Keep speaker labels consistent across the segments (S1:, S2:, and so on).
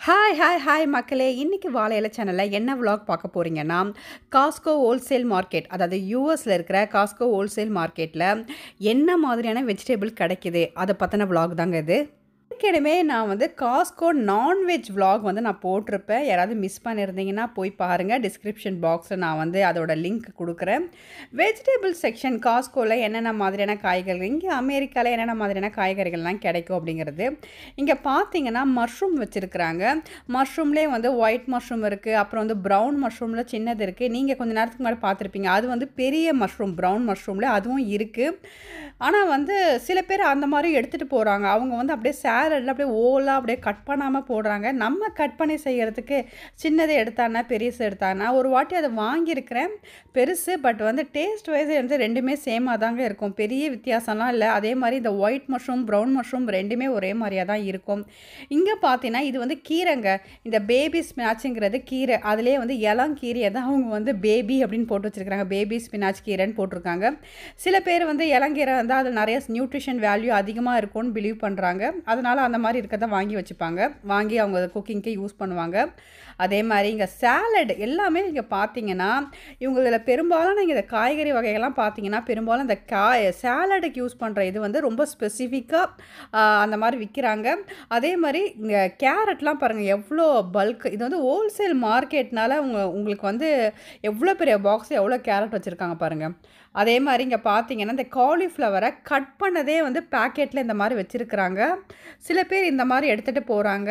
S1: hi hi hi மக்களே இன்றைக்கி வாழை இலை சேனலில் என்ன vlog பார்க்க போகிறீங்கன்னா காஸ்கோ ஹோல்சேல் மார்க்கெட் அதாவது யூஎஸில் இருக்கிற காஸ்கோ ஹோல்சேல் மார்க்கெட்டில் என்ன மாதிரியான வெஜிடபிள் கிடைக்குது அதை பற்றின vlog தாங்க இது ஏற்கனவே நான் வந்து காஸ்கோ நான்வெஜ் vlog வந்து நான் போட்டிருப்பேன் யாராவது மிஸ் பண்ணியிருந்தீங்கன்னா போய் பாருங்கள் டிஸ்கிரிப்ஷன் பாக்ஸில் நான் வந்து அதோட லிங்க் கொடுக்குறேன் வெஜிடபிள் செக்ஷன் காஸ்கோவில் என்னென்ன மாதிரியான காய்கறிகள் இங்கே அமெரிக்காவில் என்னென்ன மாதிரியான காய்கறிகள்லாம் கிடைக்கும் அப்படிங்கிறது இங்கே பார்த்தீங்கன்னா மஷ்ரூம் வச்சுருக்குறாங்க மஷ்ரூம்லேயே வந்து ஒயிட் மஷ்ரூம் இருக்குது அப்புறம் வந்து ப்ரௌன் மஷ்ரூமில் சின்னது இருக்குது நீங்கள் கொஞ்ச நேரத்துக்கு முன்னாடி பார்த்துருப்பீங்க அது வந்து பெரிய மஷ்ரூம் ப்ரௌன் மஷ்ரூமில் அதுவும் இருக்குது ஆனால் வந்து சில பேர் அந்த மாதிரி எடுத்துகிட்டு போகிறாங்க அவங்க வந்து அப்படியே சேலடில் அப்படியே ஓலாக அப்படியே கட் பண்ணாமல் போடுறாங்க நம்ம கட் பண்ணி செய்கிறதுக்கு சின்னதை எடுத்தானா பெருசு எடுத்தானா ஒரு வாட்டி அதை வாங்கியிருக்கிறேன் பெருசு பட் வந்து டேஸ்ட் வைஸ் வந்து ரெண்டுமே சேமாக தாங்க இருக்கும் பெரிய வித்தியாசம்லாம் இல்லை அதே மாதிரி இந்த ஒயிட் மஷ்ரூம் ப்ரௌன் மஷ்ரூம் ரெண்டுமே ஒரே மாதிரியாக தான் இருக்கும் இங்கே பார்த்தீங்கன்னா இது வந்து கீரைங்க இந்த பேபி ஸ்பினாச்சுங்கிறது கீரை அதுலேயே வந்து இளங்கீரையை தான் அவங்க வந்து பேபி அப்படின்னு போட்டு வச்சுருக்காங்க பேபி ஸ்பினாச் கீரைன்னு போட்டிருக்காங்க சில பேர் வந்து இளங்கீரை வந்து அதில் நிறைய நியூட்ரிஷன் வேல்யூ அதிகமாக இருக்கும்னு பிலீவ் பண்ணுறாங்க அதனால் அந்த மாதிரி இருக்கிறத வாங்கி வச்சுப்பாங்க வாங்கி அவங்க குக்கிங்க்கு யூஸ் பண்ணுவாங்க அதே மாதிரி இங்கே சேலட் எல்லாமே நீங்கள் பார்த்தீங்கன்னா இவங்க இதில் பெரும்பாலும் நீங்கள் இந்த காய்கறி வகைகள்லாம் பார்த்தீங்கன்னா பெரும்பாலும் இந்த காய் சேலடுக்கு யூஸ் பண்ணுற இது வந்து ரொம்ப ஸ்பெசிஃபிக்காக அந்த மாதிரி விற்கிறாங்க அதே மாதிரி இங்கே கேரட்லாம் பாருங்கள் எவ்வளோ பல்க் இது வந்து ஹோல்சேல் மார்க்கெட்னால உங்க உங்களுக்கு வந்து எவ்வளோ பெரிய பாக்ஸ் எவ்வளோ கேரட் வச்சுருக்காங்க பாருங்கள் அதே மாதிரி இங்கே பார்த்தீங்கன்னா இந்த காலிஃப்ளவரை கட் பண்ணதே வந்து பேக்கெட்டில் இந்த மாதிரி வச்சுருக்குறாங்க சில பேர் இந்த மாதிரி எடுத்துகிட்டு போகிறாங்க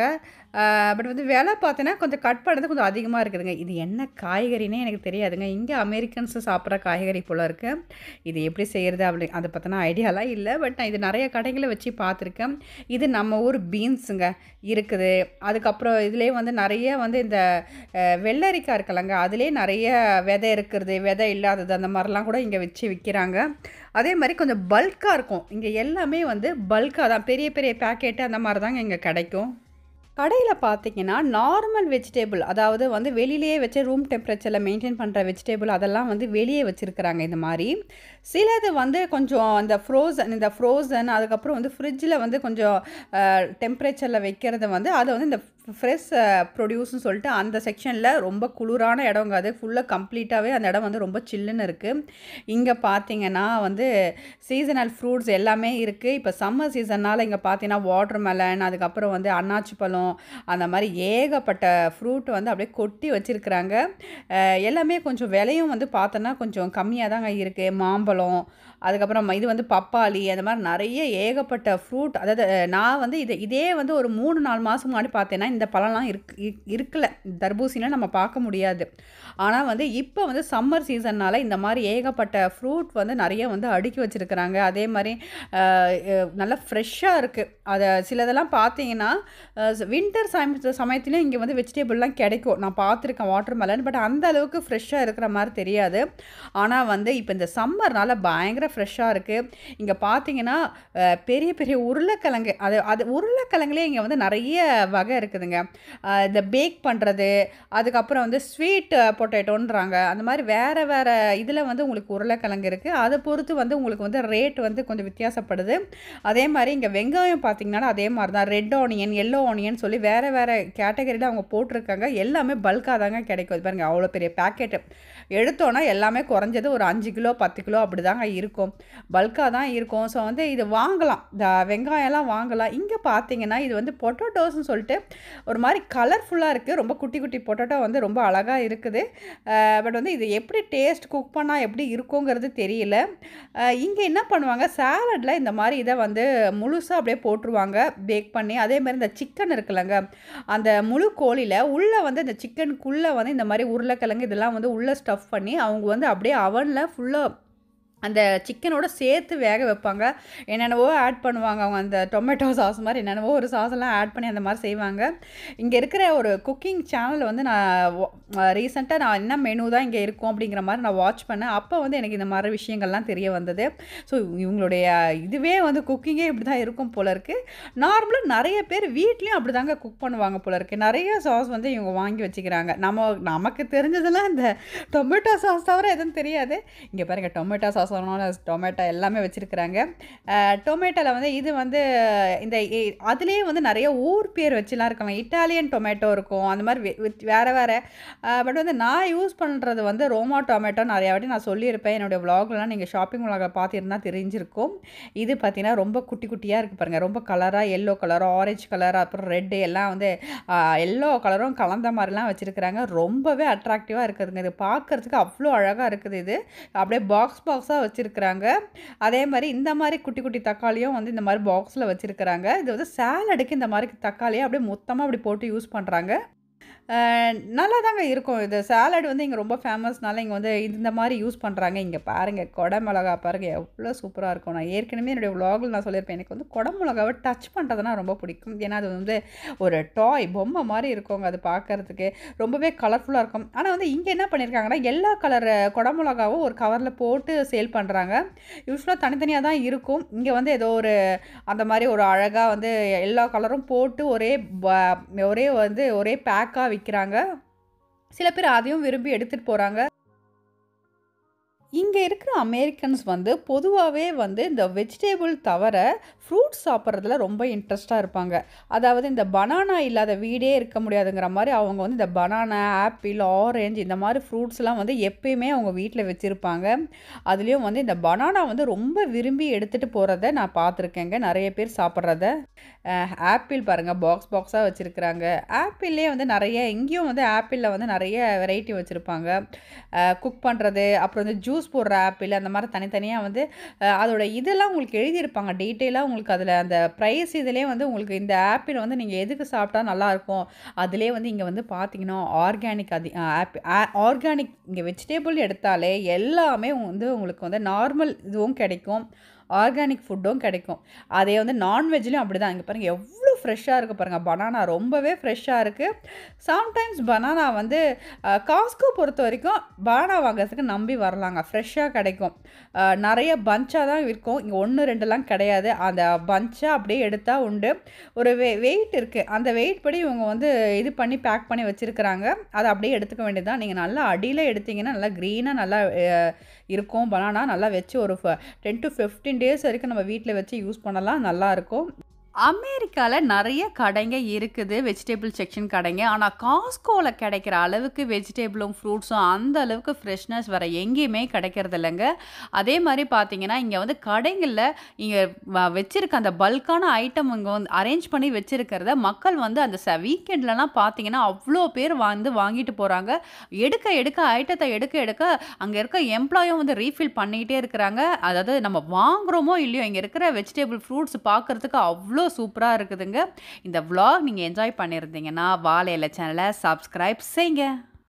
S1: பட் வந்து விலை பார்த்தீங்கன்னா கொஞ்சம் கட் பண்ணது கொஞ்சம் அதிகமாக இருக்குதுங்க இது என்ன காய்கறினே எனக்கு தெரியாதுங்க இங்கே அமெரிக்கன்ஸ் சாப்பிட்ற காய்கறி போல் இருக்கு இது எப்படி செய்கிறது அப்படி அதை பற்றின ஐடியாலாம் இல்லை பட் நான் இது நிறைய கடைகளை வச்சு பார்த்துருக்கேன் இது நம்ம ஊர் பீன்ஸுங்க இருக்குது அதுக்கப்புறம் இதுலேயே வந்து நிறைய வந்து இந்த அஹ், வெள்ளரிக்காய் இருக்கலங்க அதுலேயே நிறைய விதை இருக்கிறது விதை இல்லாதது அந்த மாதிரிலாம் கூட இங்கே வச்சு விற்கிறாங்க அதே மாதிரி கொஞ்சம் பல்காக இருக்கும் இங்கே எல்லாமே வந்து பல்காக தான் பெரிய பெரிய பேக்கெட்டு அந்த மாதிரி தாங்க இங்கே கிடைக்கும் கடையில் பார்த்தீங்கன்னா நார்மல் வெஜிடேபிள் அதாவது வந்து வெளியிலேயே வச்சு ரூம் டெம்பரேச்சரில் மெயின்டைன் பண்ணுற வெஜிடேபிள் அதெல்லாம் வந்து வெளியே வச்சுருக்குறாங்க இந்த மாதிரி சிலது வந்து கொஞ்சம் அந்த ஃப்ரோசன் இந்த ஃப்ரோசன் அதுக்கப்புறம் வந்து ஃப்ரிட்ஜில் வந்து கொஞ்சம் டெம்பரேச்சரில் வைக்கிறது வந்து அதை வந்து இந்த ஃப்ரெஷ் ப்ரொடியூஸ்னு சொல்லிட்டு அந்த செக்ஷனில் ரொம்ப குளிரான இடங்க அது ஃபுல்லாக கம்ப்ளீட்டாகவே அந்த இடம் வந்து ரொம்ப சில்லுன்னு இருக்குது இங்கே பார்த்தீங்கன்னா வந்து சீசனல் ஃப்ரூட்ஸ் எல்லாமே இருக்குது இப்போ சம்மர் சீசன்னால் இங்கே பார்த்தீங்கன்னா வாட்டர் மெலன் அதுக்கப்புறம் வந்து அன்னாச்சி பழம் அந்த மாதிரி ஏகப்பட்ட ஃப்ரூட் வந்து அப்படியே கொட்டி வச்சுருக்குறாங்க எல்லாமே கொஞ்சம் விலையும் வந்து பார்த்தோன்னா கொஞ்சம் கம்மியாக தாங்க இருக்குது மாம்பழம் அதுக்கப்புறம் இது வந்து பப்பாளி அந்த மாதிரி நிறைய ஏகப்பட்ட ஃப்ரூட் அதாவது அஹ், நான் வந்து இது இதே வந்து ஒரு மூணு நாலு மாதம் முன்னாடி பார்த்தேன்னா இந்த பழம்லாம் இருக்கு இ- இருக்கல தர்பூசணிலாம் நம்ம பார்க்க முடியாது ஆனால் வந்து இப்போ வந்து சம்மர் சீசன்னால் இந்த மாதிரி ஏகப்பட்ட ஃப்ரூட் வந்து நிறைய வந்து அடுக்கி வச்சுருக்குறாங்க அதே மாதிரி அஹ், அஹ், நல்லா ஃப்ரெஷ்ஷாக இருக்குது அதை சிலதெல்லாம் பார்த்தீங்கன்னா வின்டர் சமய சமயத்துலேயும் இங்கே வந்து வெஜிடபிள்லாம் கிடைக்கும் நான் பார்த்துருக்கேன் வாட்டர் மெலன் பட் அந்த அளவுக்கு ஃப்ரெஷ்ஷாக இருக்கிற மாதிரி தெரியாது ஆனால் வந்து இப்போ இந்த சம்மர்னால பயங்கர ஃப்ரெஷ்ஷாக இருக்குது இங்கே பார்த்தீங்கன்னா அஹ், பெரிய பெரிய உருளைக்கிழங்கு அது அது உருளைக்கிழங்குலேயே இங்கே வந்து நிறைய வகை இருக்குதுங்க அஹ், இந்த பேக் பண்ணுறது அதுக்கப்புறம் வந்து ஸ்வீட் பொட்டேட்டோன்றாங்க அந்த மாதிரி வேறு வேறு இதில் வந்து உங்களுக்கு உருளைக்கிழங்கு இருக்குது அதை பொறுத்து வந்து உங்களுக்கு வந்து ரேட் வந்து கொஞ்சம் வித்தியாசப்படுது அதே மாதிரி இங்கே வெங்காயம் பார்த்தீங்கன்னா அதே மாதிரி தான் ரெட் ஆனியன் எல்லோ ஆனியன் சொல்லி வேறு வேறு கேட்டகரியில் அவங்க போட்டிருக்காங்க எல்லாமே பல்காக தாங்க கிடைக்கும் இது பாருங்க அவ்வளோ பெரிய பேக்கெட்டு எடுத்தோன்னா எல்லாமே குறைஞ்சது ஒரு அஞ்சு கிலோ பத்து கிலோ அப்படி தாங்க இருக்கும் பல்காக தான் இருக்கும் ஸோ வந்து இது வாங்கலாம் இந்த வெங்காயம்லாம் வாங்கலாம் இங்கே பார்த்தீங்கன்னா இது வந்து பொட்டோட்டோஸ்னு சொல்லிட்டு ஒரு மாதிரி கலர்ஃபுல்லாக இருக்குது ரொம்ப குட்டி குட்டி பொட்டோட்டோ வந்து ரொம்ப அழகாக இருக்குது பட் வந்து இது எப்படி டேஸ்ட் குக் பண்ணால் எப்படி இருக்குங்கிறது தெரியல இங்கே என்ன பண்ணுவாங்க சாலடில் இந்த மாதிரி இதை வந்து முழுசாக அப்படியே போட்டுருவாங்க பேக் பண்ணி அதே மாதிரி இந்த சிக்கன் இருக்குல்லங்க அந்த முழு கோழியில் உள்ளே வந்து இந்த சிக்கனுக்குள்ளே வந்து இந்த மாதிரி உருளைக்கிழங்கு இதெல்லாம் வந்து உள்ளே ஸ்டஃப் பண்ணி அவங்க வந்து அப்படியே அவனில் ஃபுல்லாக அந்த சிக்கனோட சேர்த்து வேக வைப்பாங்க என்னென்னவோ ஆட் பண்ணுவாங்க அவங்க அந்த டொமேட்டோ சாஸ் மாதிரி என்னென்னவோ ஒரு சாஸ் எல்லாம் ஆட் பண்ணி அந்த மாதிரி செய்வாங்க இங்கே இருக்கிற ஒரு குக்கிங் சேனல் வந்து நான் ரீசெண்டாக நான் என்ன மெனு தான் இங்கே இருக்கும் அப்படிங்கிற மாதிரி நான் வாட்ச் பண்ணேன் அப்போ வந்து எனக்கு இந்த மாதிரி விஷயங்கள்லாம் தெரிய வந்தது ஸோ இவங்களுடைய இதுவே வந்து குக்கிங்கே இப்படி தான் இருக்கும் போல இருக்குது நார்மலாக நிறைய பேர் வீட்லேயும் அப்படி தாங்க குக் பண்ணுவாங்க போல இருக்குது நிறைய சாஸ் வந்து இவங்க வாங்கி வச்சுக்கிறாங்க நம்ம நமக்கு தெரிஞ்சதெல்லாம் இந்த டொமேட்டோ சாஸ் தவிர எதுவும் தெரியாது இங்கே பாருங்கள் டொமேட்டோ சாஸ் சொன்னோம்ல டொமேட்டோ எல்லாமே வச்சுருக்குறாங்க டொமேட்டோவில் வந்து இது வந்து இந்த இ- அதுலேயே வந்து நிறைய ஊர் பேர் வச்சுலாம் இருக்காங்க இட்டாலியன் டொமேட்டோ இருக்கும் அந்த மாதிரி வே- வித்- வேறு வேறு பட் வந்து நான் யூஸ் பண்ணுறது வந்து ரோமா டொமேட்டோ நிறையா வாட்டி நான் சொல்லியிருப்பேன் என்னுடைய vlogலாம் நீங்கள் ஷாப்பிங் vlog பார்த்திருந்தா தெரிஞ்சிருக்கும் இது பார்த்தீங்கன்னா ரொம்ப குட்டி குட்டியாக இருக்குது பாருங்கள் ரொம்ப கலராக எல்லோ கலர் ஆரஞ்சு கலர் அப்புறம் ரெட்டு எல்லாம் வந்து எல்லோ கலரும் கலந்த மாதிரிலாம் வச்சுருக்குறாங்க ரொம்பவே அட்ராக்டிவாக இருக்குதுங்க இது பார்க்குறதுக்கு அவ்வளோ அழகாக இருக்குது இது அப்படியே பாக்ஸ் பாக்ஸாக வச்சுருக்குறாங்க அதே மாதிரி இந்த மாதிரி குட்டி குட்டி தக்காளியும் வந்து இந்த மாதிரி பாக்ஸில் வச்சுருக்குறாங்க இது வந்து சாலடுக்கு இந்த மாதிரி தக்காளியை அப்படியே மொத்தமாக அப்படி போட்டு யூஸ் பண்ணுறாங்க நல்லா தாங்க இருக்கும் இது சாலட் வந்து இங்கே ரொம்ப ஃபேமஸ்னால இங்கே வந்து இந்த மாதிரி யூஸ் பண்ணுறாங்க இங்கே பாருங்கள் கொடை மிளகா பாருங்கள் எவ்வளோ சூப்பராக இருக்கும் நான் ஏற்கனவே என்னுடைய vlogல நான் சொல்லியிருப்பேன் எனக்கு வந்து கொடை மிளகாவை டச் பண்ணுறதுனா ரொம்ப பிடிக்கும் ஏன்னா அது வந்து ஒரு டாய் பொம்மை மாதிரி இருக்குங்க அது பார்க்கறதுக்கு ரொம்பவே கலர்ஃபுல்லாக இருக்கும் ஆனால் வந்து இங்கே என்ன பண்ணியிருக்காங்கன்னா எல்லா கலர் கொடை மிளகாவும் ஒரு கவரில் போட்டு சேல் பண்ணுறாங்க யூஸ்வலாக தனித்தனியாக தான் இருக்கும் இங்கே வந்து ஏதோ ஒரு அந்த மாதிரி ஒரு அழகாக வந்து எல்லா கலரும் போட்டு ஒரே ப- ஒரே வந்து ஒரே பேக்காக விற்கிறாங்க சில பேர் அதையும் விரும்பி எடுத்துகிட்டு போகிறாங்க இங்கே இருக்கிற அமெரிக்கன்ஸ் வந்து பொதுவாகவே வந்து இந்த வெஜிடேபிள் தவிர ஃப்ரூட்ஸ் சாப்பிட்றதுல ரொம்ப இன்ட்ரெஸ்ட்டாக இருப்பாங்க அதாவது இந்த பனானா இல்லாத வீடே இருக்க முடியாதுங்கிற மாதிரி அவங்க வந்து இந்த பனானா ஆப்பிள் ஆரஞ்சு இந்த மாதிரி ஃப்ரூட்ஸ்லாம் வந்து எப்பயுமே அவங்க வீட்டில் வச்சுருப்பாங்க அதுலேயும் வந்து இந்த பனானா வந்து ரொம்ப விரும்பி எடுத்துகிட்டு போகிறத நான் பார்த்துருக்கேங்க நிறைய பேர் சாப்பிட்றத ஆப்பிள் பாருங்கள் பாக்ஸ் பாக்ஸாக வச்சுருக்குறாங்க ஆப்பிள்லேயே வந்து நிறைய இங்கேயும் வந்து ஆப்பிளில் வந்து நிறைய வெரைட்டி வச்சுருப்பாங்க குக் பண்ணுறது அப்புறம் வந்து ஜூஸ் போடுற ஆப்பிள் அந்த மாதிரி தனித்தனியாக வந்து அஹ், அதோட இதெல்லாம் உங்களுக்கு எழுதியிருப்பாங்க டீட்டெயிலாக உங்களுக்கு அதில் அந்த ப்ரைஸ் இதுலேயே வந்து உங்களுக்கு இந்த ஆப்பிள் வந்து நீங்கள் எதுக்கு சாப்பிட்டா நல்லாயிருக்கும் அதிலே வந்து இங்கே வந்து பார்த்தீங்கன்னா ஆர்கானிக் அதி ஆப்பிள் ஆர்கானிக் இங்கே வெஜிடேபிள் எடுத்தாலே எல்லாமே வந்து உங்களுக்கு வந்து நார்மல் இதுவும் கிடைக்கும் ஆர்கானிக் ஃபுட்டும் கிடைக்கும் அதே வந்து நான்வெஜ்லேயும் அப்படி தான் இங்கே பாருங்கள் எவ்வளோ ஃப்ரெஷ்ஷாக இருக்குது பாருங்கள் பனானா ரொம்பவே ஃப்ரெஷ்ஷாக இருக்குது சம்டைம்ஸ் பனானா வந்து காஸ்கோ பொறுத்த வரைக்கும் பனானா வாங்குறதுக்கு நம்பி வரலாங்க ஃப்ரெஷ்ஷாக கிடைக்கும் அஹ், நிறைய பஞ்சாக தான் இருக்கும் இங்கே ஒன்று ரெண்டுலாம் கிடையாது அந்த பஞ்சாக அப்படியே எடுத்தால் உண்டு ஒரு வெ வெயிட் இருக்குது அந்த வெயிட் படி இவங்க வந்து இது பண்ணி பேக் பண்ணி வச்சுருக்கிறாங்க அதை அப்படியே எடுத்துக்க வேண்டியதுதான் நீங்கள் நல்லா அடியில் எடுத்தீங்கன்னா நல்லா க்ரீனாக நல்லா அஹ், இருக்கும் பனானா நல்லா வச்சு ஒரு டென் டு ஃபிஃப்டீன் டேஸ் வரைக்கும் நம்ம வீட்டில் வச்சு யூஸ் பண்ணலாம் நல்லாயிருக்கும் அமெரிக்காவில் நிறைய கடைங்க இருக்குது வெஜிடபிள் செக்ஷன் கடைங்க ஆனால் காஸ்கோவில் கிடைக்கிற அளவுக்கு வெஜிடபிளும் ஃப்ரூட்ஸும் அந்த அளவுக்கு ஃப்ரெஷ்னஸ் வேறு எங்கேயுமே கிடைக்கிறது இல்லைங்க அதே மாதிரி பார்த்தீங்கன்னா இங்கே வந்து கடைகளில் இங்கே வச்சிருக்க அந்த பல்கான ஐட்டம் இங்கே வந்து அரேஞ்ச் பண்ணி வச்சிருக்கிறத மக்கள் வந்து அந்த ச வீக்கெண்ட்லலாம் பார்த்தீங்கன்னா அவ்வளோ பேர் வந்து வாங்கிட்டு போகிறாங்க எடுக்க எடுக்க ஐட்டத்தை எடுக்க எடுக்க அங்கே இருக்க எம்ப்ளாயும் வந்து ரீஃபில் பண்ணிக்கிட்டே இருக்கிறாங்க அதாவது நம்ம வாங்குறோமோ இல்லையோ இங்கே இருக்கிற வெஜிடபிள் ஃப்ரூட்ஸ் பார்க்குறதுக்கு அவ்வளோ சூப்பராக இருக்குதுங்க இந்த vlog நீங்கள் என்ஜாய் பண்ணியிருந்தீங்கன்னா வாழை இலை சேனலை சப்ஸ்கிரைப் செய்யுங்க